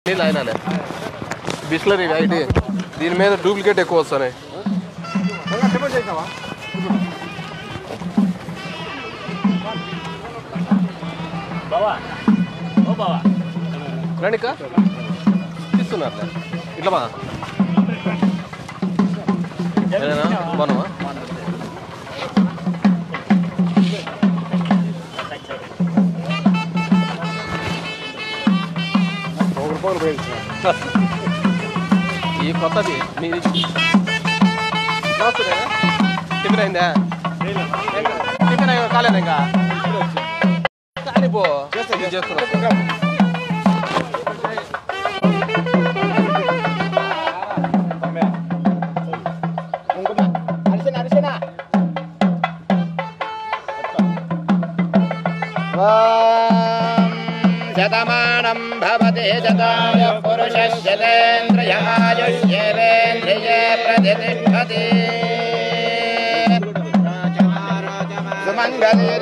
నీళ్ళు అయినాలే బిస్లరీ వైట్ దీని మీద డూప్లికేట్ ఎక్కువ వస్తున్నాయి రండి ఇక తీస్తున్నారు ఇట్లా బా ఏదైనా బాగున్నావా ఈ కొత్తది మీది నమస్తే టిఫిన్ అయిందా టిఫిన్ అయ్యో కాలేదు ఇంకా కానీ పో ఇది చేస్తున్నా శతమానం భవతి శతాయ పురుష శతేంద్రియాయుష్యేవేంద్రియే ప్రతిష్టతి సుమంగళి